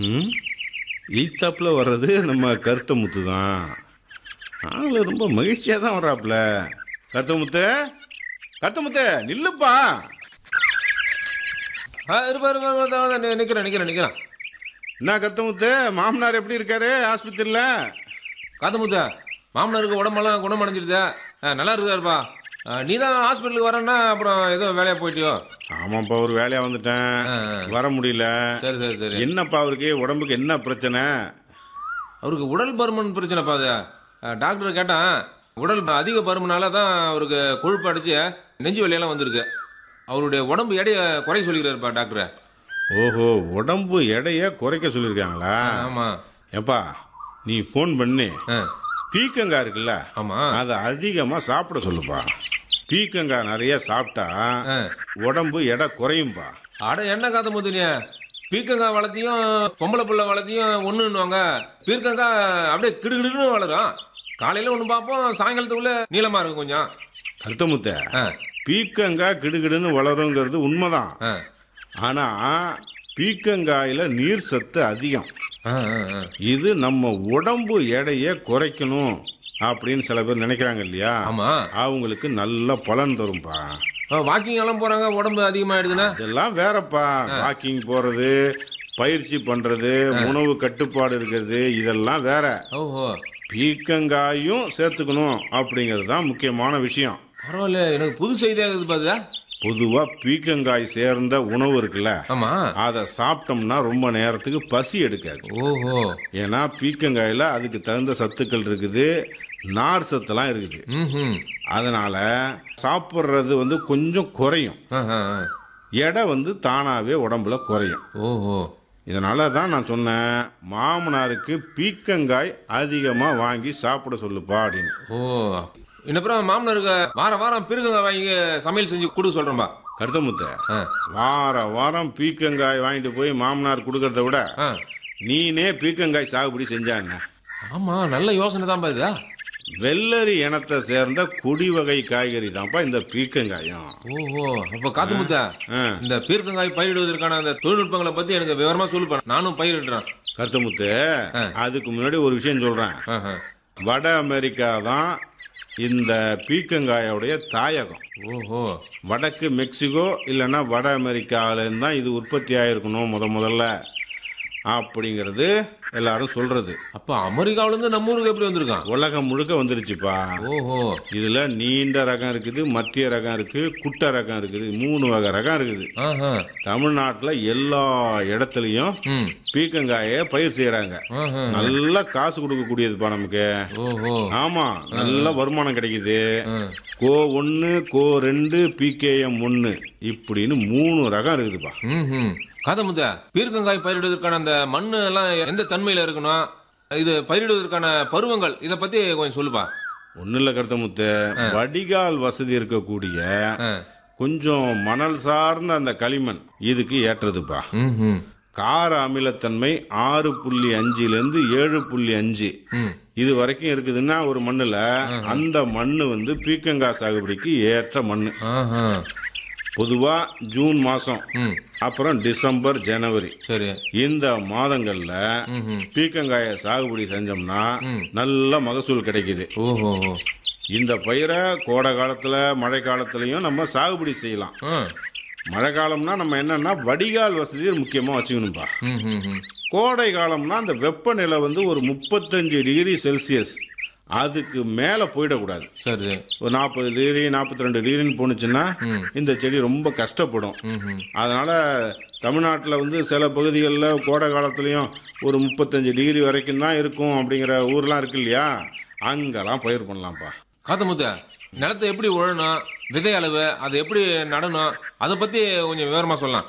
ம் ஈத்தாப்பில் வர்றது நம்ம கருத்த முத்து தான் ஆள் ரொம்ப மகிழ்ச்சியாக தான் வர்றாப்புல கருத்த முத்து கருத்த முத்து நில்லுப்பா ஆ இருப்பா இருப்பா இருப்பா, இதோ, இதோ, நி- நிக்கிறேன் நிக்கிறேன் நிக்கிறேன் என்ன கருத்த முத்து மாமனார் எப்படி இருக்காரு ஆஸ்பத்திரியில் காத்தமுத்தா மாமனாருக்கு உடம்பெல்லாம் குணமடைஞ்சிருதா ஆ, நல்லா இருக்குதாருப்பா நீ தான் ஹாஸ்பிட்டலுக்கு வரேன்னா அப்புறம் ஏதோ வேலையா போயிட்டியோ ஆமாப்பா ஒரு வேலையாக வந்துட்டேன் ஆ, ஆ. வர முடியல சரி சரி சரி என்னப்பா அவருக்கு உடம்புக்கு என்ன பிரச்சனை அவருக்கு உடல் பருமன் பிரச்சனைப்பா அது ஆ, டாக்டர் கேட்டான் உடல் அதிக பருமனால தான் அவருக்கு கொழுப்பு அடிச்சு நெஞ்சு வலியெல்லாம் வந்திருக்கு அவருடைய உடம்பு எடைய குறைய சொல்லிக்கிறாருப்பா டாக்டர் ஓஹோ உடம்பு எடைய குறைக்க சொல்லியிருக்காங்களா ஆமா ஏப்பா நீ ஃபோன் பண்ணி ஆ, பீக்கங்காய் இருக்குல்ல ஆமா அதை அதிகமாக சாப்பிட சொல்லுப்பா பீக்கங்காய் நிறைய சாப்பிட்டா ஆ. உடம்பு எடை குறையும்பா அட என்ன காத்த முத்துனிய பீர்க்கங்காய் வளர்த்தியும் பொம்பளை புள்ள வளர்த்தியும் ஒண்ணுன்னுவாங்க பீர்க்கங்காய் அப்படியே கிடுகிடுன்னு வளரும் காலையில ஒண்ணு பார்ப்போம் சாயங்காலத்துக்குள்ள நீளமா இருக்கும் கொஞ்சம் கருத்தமுத்த ஆ, பீக்கங்காய் கிடுகிடுன்னு வளருங்கிறது உண்மைதான் ஆ, ஆனா பீக்கங்காயில நீர் சத்து அதிகம் ஆ, ஆ, ஆ. இது நம்ம உடம்பு எடையை குறைக்கணும் அப்படின்னு சில பேர் நினைக்கிறாங்க இல்லையா ஆமா அவங்களுக்கு நல்ல பலன் தரும்பா வாக்கிங் எல்லாம் போறாங்க உடம்பு அதிகமாயிடுதுன்னா இதெல்லாம் வேறப்பா வாக்கிங் போறது பயிற்சி பண்றது உணவு கட்டுப்பாடு இருக்கிறது இதெல்லாம் வேற ஓஹோ பீக்கங்காயும் சேர்த்துக்கணும் அப்படிங்கிறது தான் முக்கியமான விஷயம் பரவாயில்ல எனக்கு புது செய்தியா இருக்குது பாதுதா பொதுவா பீக்கங்காய் சேர்ந்த உணவு இருக்குல்ல ஆமா அதை சாப்பிட்டோம்னா ரொம்ப நேரத்துக்கு பசி எடுக்காது ஓஹோ ஏன்னா பீக்கங்காயில அதுக்கு தகுந்த சத்துக்கள் இருக்குது நார் சத்துலாம் இருக்குது ம் அதனால சாப்பிட்றது வந்து கொஞ்சம் குறையும் எடை வந்து தானாவே உடம்புல குறையும் ஓஹோ இதனால தான் நான் சொன்னேன் மாமனாருக்கு பீக்கங்காய் அதிகமாக வாங்கி சாப்பிட சொல்லுப்பா அப்படின்னு ஓ இன்னப்புறம் மாமனாருக்கு வாரம் வாரம் பிறகுங்க வாங்கி சமையல் செஞ்சு கொடுக்க சொல்றேன்பா கருத்தமுத்த ஆ வார வாரம் பீக்கங்காய் வாங்கிட்டு போய் மாமனார் கொடுக்கறத விட ஆ நீனே பீக்கங்காய் சாகுபடி செஞ்சா என்ன ஆமா நல்ல யோசனை தான் பாருதா வெள்ளரி இனத்தை சேர்ந்த கொடி வகை காய்கறி தான்ப்பா இந்த பீக்கங்காயம் ஓஹோ அப்ப காத்து முத்தா ஆ. இந்த பீர்க்கங்காய் பயிரிடுவதற்கான அந்த தொழில்நுட்பங்களை பத்தி எனக்கு விவரமா சொல்லுப்பேன் நானும் பயிரிடுறேன் கருத்தமுத்து அதுக்கு முன்னாடி ஒரு விஷயம் சொல்றேன் ஆஹா. வட அமெரிக்கா தான் இந்த பீக்கங்காயோடைய தாயகம் ஓஹோ வடக்கு மெக்சிகோ இல்லைன்னா வட அமெரிக்காவிலேருந்து தான் இது உற்பத்தி ஆயிருக்கணும் முத முதல்ல அப்படிங்கிறது எல்லாரும் சொல்றது அப்ப அமெரிக்காவுல இருந்து நம்ம ஊருக்கு எப்படி வந்திருக்கான் உலகம் முழுக்க வந்துருச்சுப்பா ஓஹோ இதுல நீண்ட ரகம் இருக்குது மத்திய ரகம் இருக்கு குட்டை ரகம் இருக்குது மூணு வகை ரகம் இருக்குது ஆஹா. தமிழ்நாட்டில் எல்லா இடத்துலையும் ம் பீக்கங்காயை பயிர் செய்யறாங்க ஆஹா. நல்ல காசு கொடுக்கக்கூடியதுப்பா நமக்கு ஓஹோ ஆமா நல்ல வருமானம் கிடைக்குது ஆ. கோ ஒன்று கோ ரெண்டு பிகேஎம் ஒன்று இப்படின்னு மூணு ரகம் இருக்குதுப்பா ம்ஹும். காதமுத்தா பீர்க்கங்காய் பயிரிடுவதற்கான அந்த மண்ணு எல்லாம் எந்த தன்மையில இருக்கணும் இது பயிரிடுவதற்கான பருவங்கள் இத பத்தி கொஞ்சம் சொல்லுப்பா ஒன்றும் இல்லை கருத்தமுத்து வடிகால் வசதி இருக்கக்கூடிய ஆ. கொஞ்சம் மணல் சார்ந்த அந்த களிமண் இதுக்கு ஏற்றதுப்பா ம்ஹும். கார அமிலத்தன்மை ஆறு புள்ளி அஞ்சுலேருந்து ஏழு புள்ளி அஞ்சு ம். இது வரைக்கும் இருக்குதுன்னா ஒரு மண்ணுல அந்த மண்ணு வந்து பீக்கங்காய் சாகுபடிக்கு ஏற்ற மண்ணு ஆஹா. பொதுவா ஜூன் மாசம் ம். அப்புறம் டிசம்பர் ஜனவரி சரி இந்த மாதங்கள்ல ம்ஹும். பீக்கங்காயை சாகுபடி செஞ்சோம்னா ம். நல்ல மகசூல் கிடைக்குது ஓஹோ இந்த பயிரை கோடை காலத்துல மழை காலத்துலயும் நம்ம சாகுபடி செய்யலாம் ஆ. மழை காலம்னா நம்ம என்னன்னா வடிகால் வசதி முக்கியமா வச்சுக்கணும்பா ம்ஹும்ஹும். கோடை காலம்னா அந்த வெப்பநிலை வந்து ஒரு முப்பத்தஞ்சு டிகிரி செல்சியஸ் அதுக்கு மேலே போயிடக்கூடாது சரி ஒரு நாற்பது டிகிரி நாற்பத்தி ரெண்டு டிகிரின்னு போணுச்சுன்னா ம். இந்த செடி ரொம்ப கஷ்டப்படும் ம்ஹும். அதனால தமிழ்நாட்டில் வந்து சில பகுதிகளில் கோடை காலத்துலேயும் ஒரு முப்பத்தஞ்சு டிகிரி வரைக்கும் தான் இருக்கும் அப்படிங்கிற ஊர்லாம் இருக்கு இல்லையா அங்கெல்லாம் பயிர் பண்ணலாம்ப்பா காத்தமுத்தா நிலத்தை எப்படி உழணும் விதை அளவு அதை எப்படி நடணும் அதை பத்தி கொஞ்சம் விவரமா சொல்லலாம்